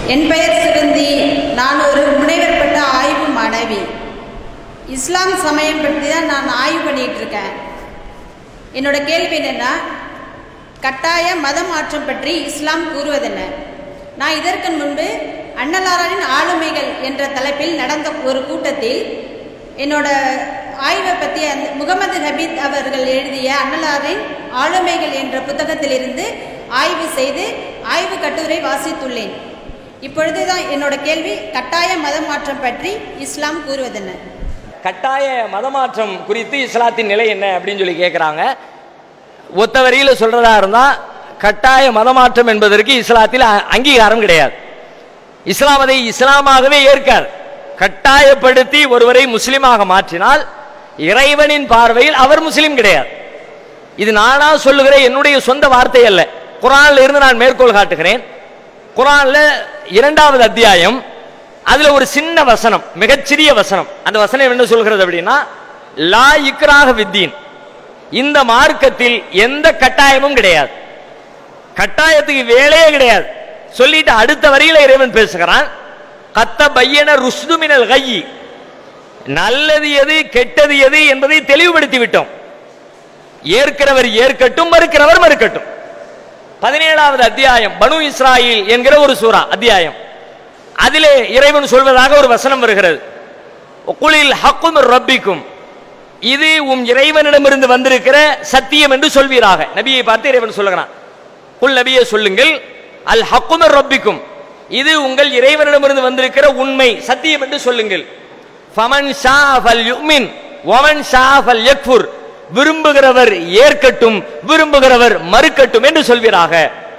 என் பெயர் சிவந்தி நான் ஒரு முனைவர் பட்ட ஆய்வு மாணவி இஸ்லாம் சமயம் பற்றி தான் நான் ஆய்வு பண்ணிட்டு இருக்கேன் என்னோட கேள்வி என்னன்னா கட்டாய மத மாற்றம் பற்றி இஸ்லாம் கூறுவதென்ன நான் இதற்கு முன்பு அன்னலாரின் ஆளுமைகள் என்ற தலைப்பில் நடந்த ஒரு கூட்டத்தில் என்னோட ஆய்வை பற்றி அந்த முகமது ஹபீத் அவர்கள் எழுதிய அன்னலாரின் ஆளுமைகள் என்ற புத்தகத்திலிருந்து ஆய்வு செய்து ஆய்வு கட்டுரை வாசித்துள்ளேன் இப்பொழுதுதான் என்னோட கேள்வி கட்டாய மத மாற்றம் பற்றி இஸ்லாம் கூறுவதென்ன கட்டாய மதமாற்றம் குறித்து இஸ்லாத்தின் நிலை என்ன அப்படின்னு சொல்லி கேட்குறாங்க ஒத்த வரியில் சொல்றதா இருந்தா கட்டாய மதமாற்றம் என்பதற்கு இஸ்லாத்தில் அ- அங்கீகாரம் கிடையாது இஸ்லாம் அதை இஸ்லாமாகவே ஏற்கார் கட்டாயப்படுத்தி ஒருவரை முஸ்லிமாக மாற்றினால் இறைவனின் பார்வையில் அவர் முஸ்லிம் கிடையாது இது நானா சொல்லுகிற என்னுடைய சொந்த வார்த்தை அல்ல குரான்ல இருந்து நான் மேற்கோள் காட்டுகிறேன் குரான்ல இரண்டாவது அத்தியாயம் அதுல ஒரு சின்ன வசனம் மிகச்சிறிய வசனம் அந்த வசனம் என்ன சொல்கிறது அப்படின்னா லா இக்ராக வித்தீன் இந்த மார்க்கத்தில் எந்த கட்டாயமும் கிடையாது கட்டாயத்துக்கு வேலையே கிடையாது சொல்லிட்டு அடுத்த வரியில இறைவன் பேசுகிறான் கத்த பையன ருஷ்து மினல் கையி நல்லது எது கெட்டது எது என்பதை தெளிவுபடுத்தி விட்டோம் ஏற்கிறவர் ஏற்கட்டும் மறுக்கிறவர் மறுக்கட்டும் பதினேழாவது அத்தியாயம் பனு இஸ்ராயில் என்கிற ஒரு சூரா அத்தியாயம் அதிலே இறைவன் சொல்வதாக ஒரு வசனம் வருகிறது குளில் ஹக்கும் ரப்பிக்கும் இது உம் இறைவனிடமிருந்து வந்திருக்கிற சத்தியம் என்று சொல்வீராக நபியை பார்த்து இறைவன் சொல்லுகிறான் குல் நபியை சொல்லுங்கள் அல் ஹக்கும் ரப்பிக்கும் இது உங்கள் இறைவனிடமிருந்து வந்திருக்கிற உண்மை சத்தியம் என்று சொல்லுங்கள் ஃபமன் ஷா ஃபல் யுமின் ஒமன் ஷா ஃபல் யக்ஃபுர் விரும்புகிறவர் ஏற்கட்டும் விரும்புகிறவர் மறுக்கட்டும் என்று சொல்வீராக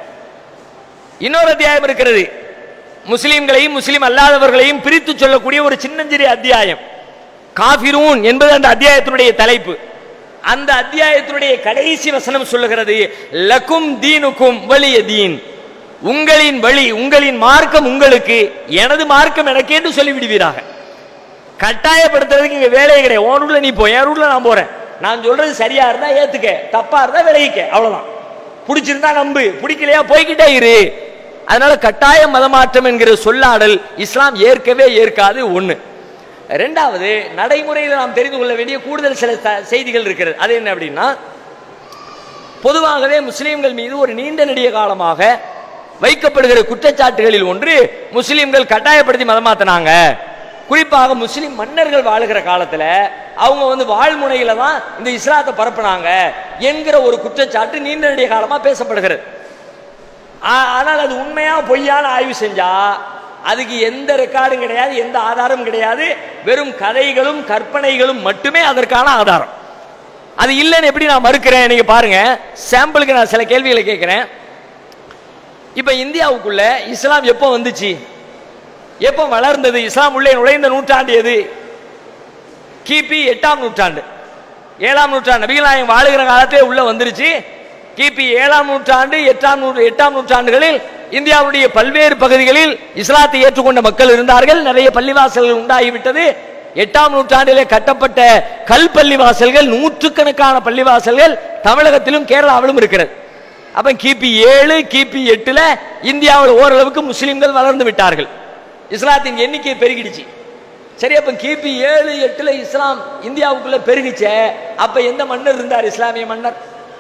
இன்னொரு அத்தியாயம் இருக்கிறது முஸ்லிம்களையும் முஸ்லிம் அல்லாதவர்களையும் பிரித்து சொல்லக்கூடிய ஒரு சின்னஞ்சிறிய அத்தியாயம் காபிரூன் என்பது அந்த அத்தியாயத்தினுடைய தலைப்பு அந்த அத்தியாயத்தினுடைய கடைசி வசனம் சொல்லுகிறது லக்கும் தீனுக்கும் வலிய தீன் உங்களின் வழி உங்களின் மார்க்கம் உங்களுக்கு எனது மார்க்கம் எனக்கு என்று சொல்லிவிடுவீராக கட்டாயப்படுத்துறதுக்கு இங்க வேலையே கிடையாது உன் ரூட்ல நீ போ என் ரூட்ல நான் போறேன் நான் சொல்றது சரியா இருந்தா ஏத்துக்க தப்பா இருந்தா விலகிக்க அவ்வளவுதான் பிடிச்சிருந்தா நம்பு பிடிக்கலையா போய்கிட்டே இரு அதனால கட்டாய மதமாற்றம் என்கிற சொல்லாடல் இஸ்லாம் ஏற்கவே ஏற்காது ஒண்ணு ரெண்டாவது நடைமுறையில் நாம் தெரிந்து கொள்ள வேண்டிய கூடுதல் சில த- செய்திகள் இருக்கிறது அது என்ன அப்படின்னா பொதுவாகவே முஸ்லிம்கள் மீது ஒரு நீண்ட நெடிய காலமாக வைக்கப்படுகிற குற்றச்சாட்டுகளில் ஒன்று முஸ்லிம்கள் கட்டாயப்படுத்தி மதமாத்தினாங்க குறிப்பாக முஸ்லிம் மன்னர்கள் வாழுகிற காலத்துல அவங்க வந்து வாழ்முனையில தான் இந்த இஸ்லாத்தை பரப்புனாங்க என்கிற ஒரு குற்றச்சாட்டு நீண்ட நெடிய காலமா பேசப்படுகிறது ஆ- ஆனால் அது உண்மையா பொய்யான ஆய்வு செஞ்சா அதுக்கு எந்த ரெக்கார்டும் கிடையாது எந்த ஆதாரமும் கிடையாது வெறும் கதைகளும் கற்பனைகளும் மட்டுமே அதற்கான ஆதாரம் அது இல்லைன்னு எப்படி நான் மறுக்கிறேன் நீங்க பாருங்க சாம்பிளுக்கு நான் சில கேள்விகளை கேட்கிறேன் இப்ப இந்தியாவுக்குள்ள இஸ்லாம் எப்போ வந்துச்சு எப்போ வளர்ந்தது இஸ்லாம் உள்ளே நுழைந்த நூற்றாண்டு எது கிபி எட்டாம் நூற்றாண்டு ஏழாம் நூற்றாண்டு நபிகள் நாயகம் வாழுகிற காலத்திலே உள்ள வந்துருச்சு கிபி ஏழாம் நூற்றாண்டு எட்டாம் நூற்று எட்டாம் நூற்றாண்டுகளில் இந்தியாவுடைய பல்வேறு பகுதிகளில் இஸ்லாத்தை ஏற்றுக்கொண்ட மக்கள் இருந்தார்கள் நிறைய பள்ளிவாசல்கள் உண்டாகிவிட்டது எட்டாம் நூற்றாண்டிலே கட்டப்பட்ட கல் பள்ளிவாசல்கள் நூற்றுக்கணக்கான பள்ளிவாசல்கள் தமிழகத்திலும் கேரளாவிலும் இருக்கிறது அப்ப கிபி ஏழு கிபி எட்டுல இந்தியாவில் ஓரளவுக்கு முஸ்லிம்கள் வளர்ந்து விட்டார்கள் இஸ்லாத்தின் எண்ணிக்கை பெருகிடுச்சு சரி அப்ப கிபி ஏழு எட்டுல இஸ்லாம் இந்தியாவுக்குள்ள பெருகிச்சே அப்ப எந்த மன்னர் இருந்தார் இஸ்லாமிய மன்னர்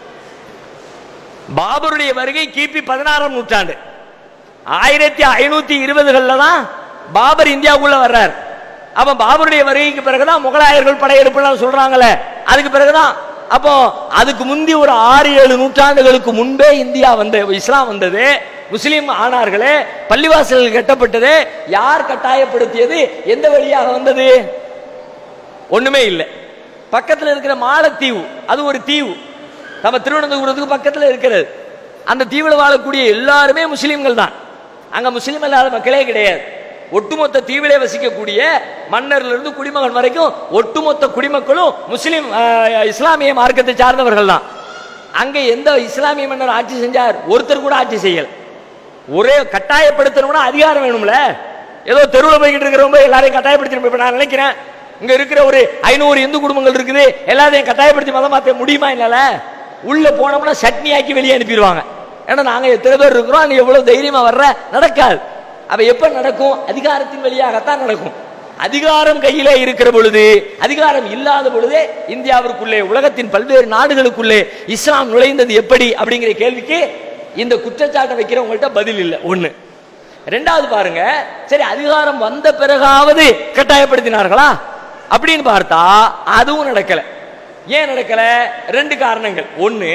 பாபருடைய வருகை கிபி பதினாறாம் நூற்றாண்டு ஆயிரத்தி ஐநூத்தி இருபதுகள்ல தான் பாபர் இந்தியாவுக்குள்ள வர்றார் அப்ப பாபருடைய வருகைக்கு பிறகுதான் முகலாயர்கள் படையெடுப்புலாம் சொல்றாங்களே அதுக்கு பிறகுதான் அப்போ அதுக்கு முந்தி ஒரு ஆறு ஏழு நூற்றாண்டுகளுக்கு முன்பே இந்தியா வந்த இஸ்லாம் வந்தது முஸ்லிம் ஆனார்களே பள்ளிவாசல்கள் கட்டப்பட்டது யார் கட்டாயப்படுத்தியது எந்த வழியாக வந்தது ஒண்ணுமே இல்லை பக்கத்துல இருக்கிற மாலத்தீவு அது ஒரு தீவு நம்ம திருவனந்தபுரத்துக்கு பக்கத்துல இருக்கிறது அந்த தீவுல வாழக்கூடிய எல்லாருமே முஸ்லிம்கள் தான் அங்க முஸ்லிம் இல்லாத மக்களே கிடையாது ஒட்டுமொத்த தீவிலே வசிக்கக்கூடிய மன்னர்ல இருந்து குடிமகன் வரைக்கும் ஒட்டுமொத்த குடிமக்களும் முஸ்லிம் அஹ், இஸ்லாமிய மார்க்கத்தை சார்ந்தவர்கள் தான் அங்க எந்த இஸ்லாமிய மன்னர் ஆட்சி செஞ்சார் ஒருத்தர் கூட ஆட்சி செய்யல ஒரே கட்டாயப்படுத்தணும்னா அதிகாரம் வேணும்ல ஏதோ தெருவில் போய்கிட்டு இருக்கிறவங்க எல்லாரையும் கட்டாயப்படுத்தி இப்ப நான் நினைக்கிறேன் இங்க இருக்கிற ஒரு ஐநூறு இந்து குடும்பங்கள் இருக்குது எல்லாத்தையும் கட்டாயப்படுத்தி மதம் மாற்ற முடியுமா இல்லல உள்ள போனோம்னா சட்னி ஆக்கி வெளியே அனுப்பிடுவாங்க ஏன்னா நாங்க எத்தனை பேர் இருக்கிறோம் நீ எவ்வளவு தைரியமா வர்ற நடக்காது அப்ப எப்ப நடக்கும் அதிகாரத்தின் வழியாகத்தான் நடக்கும் அதிகாரம் கையிலே இருக்கிற பொழுது அதிகாரம் இல்லாத பொழுதே இந்தியாவிற்குள்ளே உலகத்தின் பல்வேறு நாடுகளுக்குள்ளே இஸ்லாம் நுழைந்தது எப்படி அப்படிங்கிற கேள்விக்கு இந்த குற்றச்சாட்டை வைக்கிறவங்கள்ட்ட பதில் இல்லை ஒண்ணு ரெண்டாவது பாருங்க சரி அதிகாரம் வந்த பிறகாவது கட்டாயப்படுத்தினார்களா அப்படின்னு பார்த்தா அதுவும் நடக்கல ஏன் நடக்கல ரெண்டு காரணங்கள் ஒண்ணு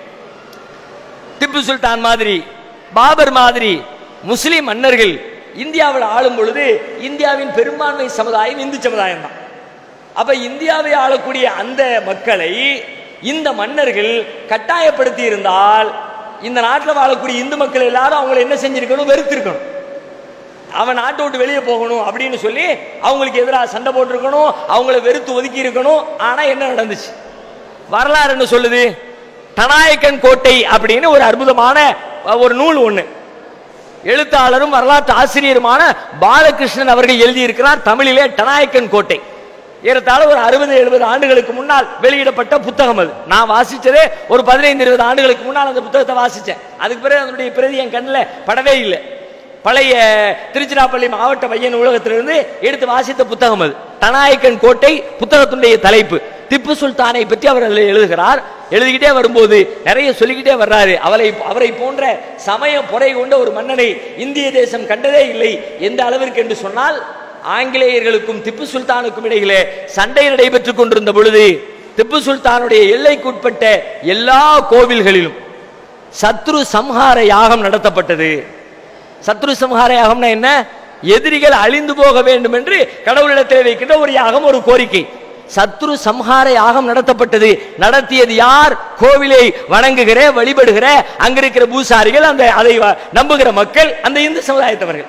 திப்பு சுல்தான் மாதிரி பாபர் மாதிரி முஸ்லிம் மன்னர்கள் இந்தியாவில் ஆளும் பொழுது இந்தியாவின் பெரும்பான்மை சமுதாயம் இந்து சமுதாயம் தான் அப்ப இந்தியாவை ஆளக்கூடிய அந்த மக்களை இந்த மன்னர்கள் கட்டாயப்படுத்தி இருந்தால் இந்த நாட்டில் வாழக்கூடிய இந்து மக்கள் எல்லாரும் அவங்களை என்ன செஞ்சிருக்கணும் வெறுத்திருக்கணும் அவன் நாட்டை விட்டு வெளியே போகணும் அப்படின்னு சொல்லி அவங்களுக்கு எதிராக சண்டை போட்டிருக்கணும் அவங்கள வெறுத்து ஒதுக்கி இருக்கணும் ஆனா என்ன நடந்துச்சு வரலாறு என்ன சொல்லுது தனாயக்கன் கோட்டை அப்படின்னு ஒரு அற்புதமான ஒரு நூல் ஒண்ணு எழுத்தாளரும் வரலாற்று ஆசிரியருமான பாலகிருஷ்ணன் அவர்கள் எழுதியிருக்கிறார் தமிழிலே டனாயக்கன் கோட்டை ஏறத்தாழ ஒரு அறுபது எழுபது ஆண்டுகளுக்கு முன்னால் வெளியிடப்பட்ட புத்தகம் அது நான் வாசிச்சதே ஒரு பதினைந்து இருபது ஆண்டுகளுக்கு முன்னால் அந்த புத்தகத்தை வாசிச்சேன் அதுக்கு பிறகு அதனுடைய பிரதி என் கண்ணில் படவே இல்லை பழைய திருச்சிராப்பள்ளி மாவட்ட மைய நூலகத்திலிருந்து எடுத்து வாசித்த புத்தகம் அது தனாயக்கன் கோட்டை புத்தகத்தினுடைய தலைப்பு திப்பு சுல்தானை பற்றி அவர் அதில் எழுதுகிறார் எழுதிக்கிட்டே வரும்போது நிறைய சொல்லிக்கிட்டே வர்றாரு அவரை அவரை போன்ற சமய பொறை கொண்ட ஒரு மன்னனை இந்திய தேசம் கண்டதே இல்லை எந்த அளவிற்கு என்று சொன்னால் ஆங்கிலேயர்களுக்கும் திப்பு சுல்தானுக்கும் இடையிலே சண்டை நடைபெற்றுக் கொண்டிருந்த பொழுது திப்பு சுல்தானுடைய எல்லைக்குட்பட்ட எல்லா கோவில்களிலும் சத்ரு சம்ஹார யாகம் நடத்தப்பட்டது சத்ரு சம்ஹார யாகம்னா என்ன எதிரிகள் அழிந்து போக வேண்டும் என்று கடவுளிடத்தில் வைக்கின்ற ஒரு யாகம் ஒரு கோரிக்கை சத்ரு சம்ஹார யாகம் நடத்தப்பட்டது நடத்தியது யார் கோவிலை வணங்குகிற வழிபடுகிற அங்க இருக்கிற பூசாரிகள் அந்த அதை வ- நம்புகிற மக்கள் அந்த இந்து சமுதாயத்தவர்கள்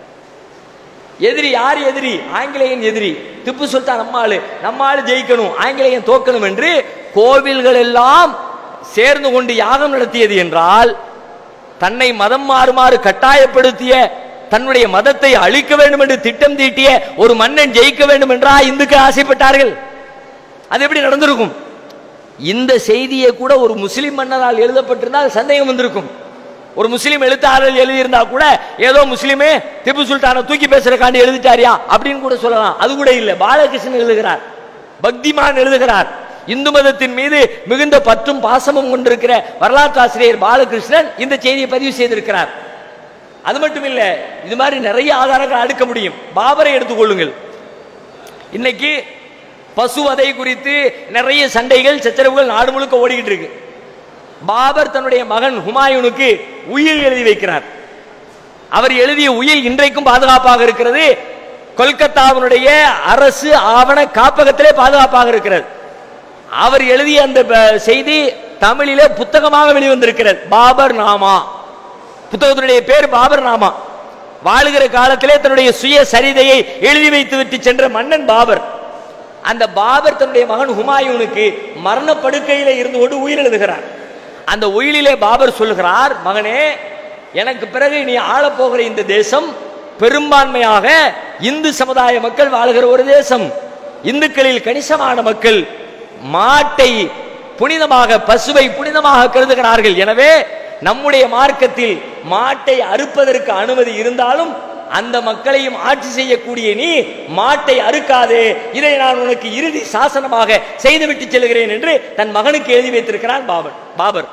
எதிரி யார் எதிரி ஆங்கிலேயன் எதிரி திப்பு சுல்தான் நம்மாளு நம்மாளு ஜெயிக்கணும் ஆங்கிலேயன் தோக்கணும் என்று கோவில்கள் எல்லாம் சேர்ந்து கொண்டு யாகம் நடத்தியது என்றால் தன்னை மதம் மாறுமாறு கட்டாயப்படுத்திய தன்னுடைய மதத்தை அழிக்க வேண்டும் என்று திட்டம் தீட்டிய ஒரு மன்னன் ஜெயிக்க வேண்டும் என்றா இந்துக்கள் ஆசைப்பட்டார்கள் அது எப்படி நடந்திருக்கும் இந்த செய்தியை கூட ஒரு முஸ்லிம் மன்னரால் எழுதப்பட்டிருந்தால் சந்தேகம் வந்திருக்கும் ஒரு முஸ்லிம் எழுத்தாளர் எழுதியிருந்தா கூட ஏதோ முஸ்லிமே திப்பு சுல்தானை தூக்கி பேசுறக்காண்டி எழுதிட்டாரியா அப்படின்னு கூட சொல்லலாம் அது கூட இல்லை பாலகிருஷ்ணன் எழுதுகிறார் பக்திமான் எழுதுகிறார் இந்து மதத்தின் மீது மிகுந்த பற்றும் பாசமும் கொண்டிருக்கிற வரலாற்று ஆசிரியர் பாலகிருஷ்ணன் இந்த செய்தியை பதிவு செய்திருக்கிறார் அது மட்டும் இல்ல இது மாதிரி நிறைய ஆதாரங்கள் அடுக்க முடியும் பாபரை எடுத்துக்கொள்ளுங்கள் இன்னைக்கு பசுவதை குறித்து நிறைய சண்டைகள் சச்சரவுகள் நாடு முழுக்க ஓடிக்கிட்டு இருக்கு பாபர் தன்னுடைய மகன் ஹுமாயூனுக்கு உயில் எழுதி வைக்கிறார் அவர் எழுதிய உயில் இன்றைக்கும் பாதுகாப்பாக இருக்கிறது கொல்கத்தாவினுடைய அரசு ஆவண காப்பகத்திலே பாதுகாப்பாக இருக்கிறது அவர் எழுதிய அந்த ப- செய்தி தமிழிலே புத்தகமாக வெளிவந்திருக்கிறது பாபர் நாமா புத்தகத்தினுடைய பேர் பாபர் நாமா வாழுகிற காலத்திலே தன்னுடைய சுய சரிதையை எழுதி வைத்து விட்டு சென்ற மன்னன் பாபர் அந்த பாபர் தன்னுடைய மகன் ஹுமாயூனுக்கு மரண படுக்கையிலே இருந்து கொண்டு உயிர் எழுதுகிறார் அந்த உயிலிலே பாபர் சொல்லுகிறார் மகனே எனக்கு பிறகு நீ ஆளப் போகிற இந்த தேசம் பெரும்பான்மையாக இந்து சமுதாய மக்கள் வாழுகிற ஒரு தேசம் இந்துக்களில் கணிசமான மக்கள் மாட்டை புனிதமாக பசுவை புனிதமாக கருதுகிறார்கள் எனவே நம்முடைய மார்க்கத்தில் மாட்டை அறுப்பதற்கு அனுமதி இருந்தாலும் அந்த மக்களையும் ஆட்சி செய்யக்கூடிய நீ மாட்டை அறுக்காதே இதை நான் உனக்கு இறுதி சாசனமாக செய்துவிட்டு செல்கிறேன் என்று தன் மகனுக்கு எழுதி வைத்திருக்கிறான் பாபர் பாபர்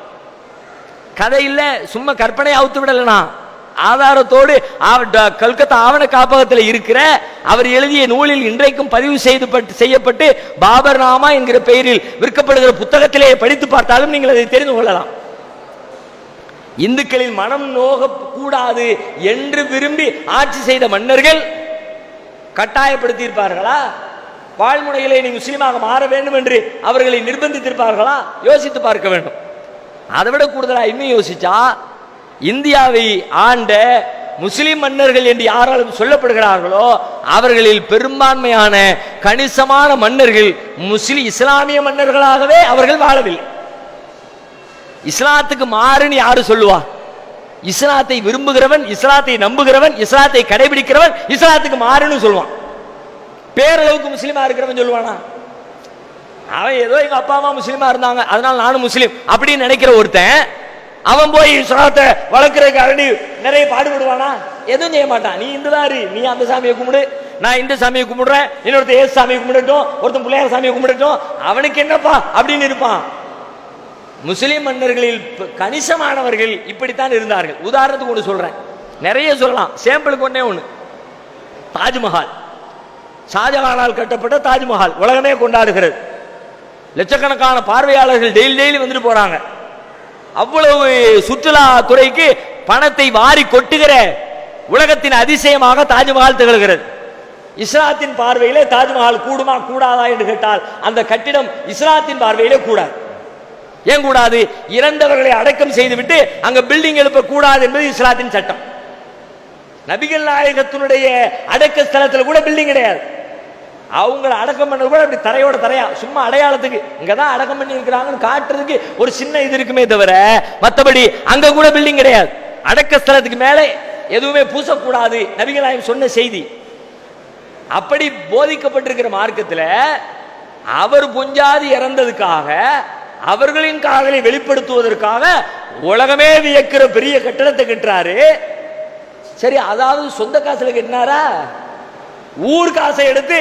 கதை இல்ல சும்மா கற்பனை அவுத்து விடலனா ஆதாரத்தோடு ஆவ- ட- கல்கத்தா ஆவண காப்பகத்தில் இருக்கிற அவர் எழுதிய நூலில் இன்றைக்கும் பதிவு செய்து பட்டு- செய்யப்பட்டு பாபர் நாமா என்கிற பெயரில் விற்கப்படுகிற புத்தகத்திலே படித்து பார்த்தாலும் நீங்கள் அதை தெரிந்து கொள்ளலாம் இந்துக்களின் மனம் நோக கூடாது என்று விரும்பி ஆட்சி செய்த மன்னர்கள் கட்டாயப்படுத்தி இருப்பார்களா வாழ்முனையிலே நீ முஸ்லீமாக மாற வேண்டும் என்று அவர்களை நிர்பந்தித்திருப்பார்களா யோசித்து பார்க்க வேண்டும் அதை விட கூடுதலா இன்னும் யோசிச்சா இந்தியாவை ஆண்ட முஸ்லிம் மன்னர்கள் என்று யாராலும் சொல்லப்படுகிறார்களோ அவர்களில் பெரும்பான்மையான கணிசமான மன்னர்கள் முஸ்லிம் இஸ்லாமிய மன்னர்களாகவே அவர்கள் வாழவில்லை இஸ்லாத்துக்கு மாறுன்னு யாரு சொல்லுவா இஸ்லாத்தை விரும்புகிறவன் இஸ்லாத்தை நம்புகிறவன் இஸ்லாத்தை கடைபிடிக்கிறவன் இஸ்லாத்துக்கு மாறுன்னு சொல்லுவான் பேரளவுக்கு முஸ்லீமா இருக்கிறவன் சொல்லுவானா அவன் ஏதோ எங்க அப்பா அம்மா முஸ்லீமா இருந்தாங்க அதனால நானும் முஸ்லீம் அப்படின்னு நினைக்கிற ஒருத்தன் அவன் போய் இஸ்லாத்தை வளர்க்கறதுக்காக வேண்டி நிறைய பாடுபடுவானா எதுவும் செய்ய மாட்டான் நீ இந்த தாரு நீ அந்த சாமியை கும்பிடு நான் இந்த சாமியை கும்பிடுறேன் இன்னொருத்தன் ஏசு சாமியை கும்பிடட்டும் ஒருத்தன் பிள்ளையார் சாமியை கும்பிடட்டும் அவனுக்கு என்னப்பா அப்படின்னு இருப்பான் முஸ்லிம் மன்னர்களில் ப- கணிசமானவர்கள் இப்படித்தான் இருந்தார்கள் உதாரணத்துக்கு ஒன்று சொல்றேன் நிறைய சொல்லலாம் சாம்பிளுக்கு ஒண்ணே ஒன்று தாஜ்மஹால் ஷாஜஹானால் கட்டப்பட்ட தாஜ்மஹால் உலகமே கொண்டாடுகிறது லட்சக்கணக்கான பார்வையாளர்கள் டெய்லி டெய்லி வந்துட்டு போறாங்க அவ்வளவு சுற்றுலா துறைக்கு பணத்தை வாரி கொட்டுகிற உலகத்தின் அதிசயமாக தாஜ்மஹால் திகழ்கிறது இஸ்லாத்தின் பார்வையிலே தாஜ்மஹால் கூடுமா கூடாதா என்று கேட்டால் அந்த கட்டிடம் இஸ்லாத்தின் பார்வையிலே கூடாது ஏன் கூடாது இறந்தவர்களை அடக்கம் செய்துவிட்டு அங்க பில்டிங் எழுப்ப கூடாது என்பது இஸ்லாத்தின் சட்டம் நபிகள் நாயகத்தினுடைய அடக்க ஸ்தலத்துல கூட பில்டிங் கிடையாது அவங்கள அடக்கம் பண்ணது கூட அப்படி தரையோட தரையா சும்மா அடையாளத்துக்கு இங்கதான் அடக்கம் பண்ணி இருக்கிறாங்கன்னு காட்டுறதுக்கு ஒரு சின்ன இது இருக்குமே தவிர மத்தபடி அங்க கூட பில்டிங் கிடையாது அடக்க ஸ்தலத்துக்கு மேலே எதுவுமே பூசக்கூடாது நபிகள் நாயகம் சொன்ன செய்தி அப்படி போதிக்கப்பட்டிருக்கிற மார்க்கத்துல அவர் பொஞ்சாதி இறந்ததுக்காக அவர்களின் காதலை வெளிப்படுத்துவதற்காக உலகமே வியக்கிற பெரிய கட்டடத்தை கட்டுறாரு சரி அதாவது சொந்த காசுல கட்டினாரா ஊர் காசை எடுத்து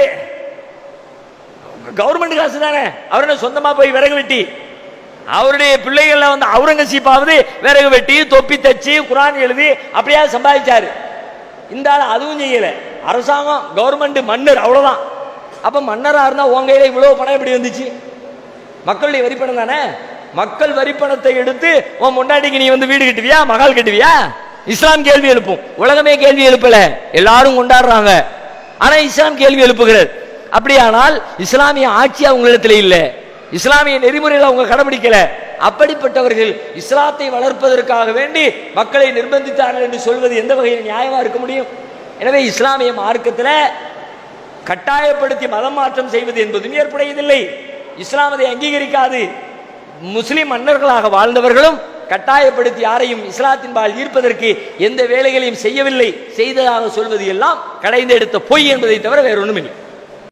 கவர்மெண்ட் காசு தானே அவர் என்ன சொந்தமா போய் விறகு வெட்டி அவருடைய பிள்ளைகள்ல வந்து அவுரங்கசீப்பாவது விறகு வெட்டி தொப்பி தச்சு குரான் எழுதி அப்படியே சம்பாதிச்சாரு இந்த ஆள் அதுவும் செய்யல அரசாங்கம் கவர்மெண்ட் மன்னர் அவ்வளவுதான் அப்ப மன்னரா இருந்தா உங்க கையில இவ்வளவு பணம் எப்படி வந்துச்சு மக்களுடைய வரிப்பணம் தானே மக்கள் வரிப்பணத்தை எடுத்து உன் முன்னாடிக்கு நீ வந்து வீடு கட்டுவியா மகால் கட்டுவியா இஸ்லாம் கேள்வி எழுப்பும் உலகமே கேள்வி எழுப்பல எல்லாரும் கொண்டாடுறாங்க ஆனா இஸ்லாம் கேள்வி எழுப்புகிறது அப்படியானால் இஸ்லாமிய ஆட்சி அவங்களிடத்துல இல்ல இஸ்லாமிய நெறிமுறைகளை அவங்க கடைபிடிக்கல அப்படிப்பட்டவர்கள் இஸ்லாத்தை வளர்ப்பதற்காக வேண்டி மக்களை நிர்பந்தித்தார்கள் என்று சொல்வது எந்த வகையில் நியாயமா இருக்க முடியும் எனவே இஸ்லாமிய மார்க்கத்தில் கட்டாயப்படுத்தி மதம் மாற்றம் செய்வது என்பதும் ஏற்புடையதில்லை இஸ்லாம் அதை அங்கீகரிக்காது முஸ்லிம் மன்னர்களாக வாழ்ந்தவர்களும் கட்டாயப்படுத்தி யாரையும் இஸ்லாத்தின்பால் ஈர்ப்பதற்கு எந்த வேலைகளையும் செய்யவில்லை செய்ததாக சொல்வது எல்லாம் கடைந்தெடுத்த பொய் என்பதை தவிர வேறொன்றும் இல்லை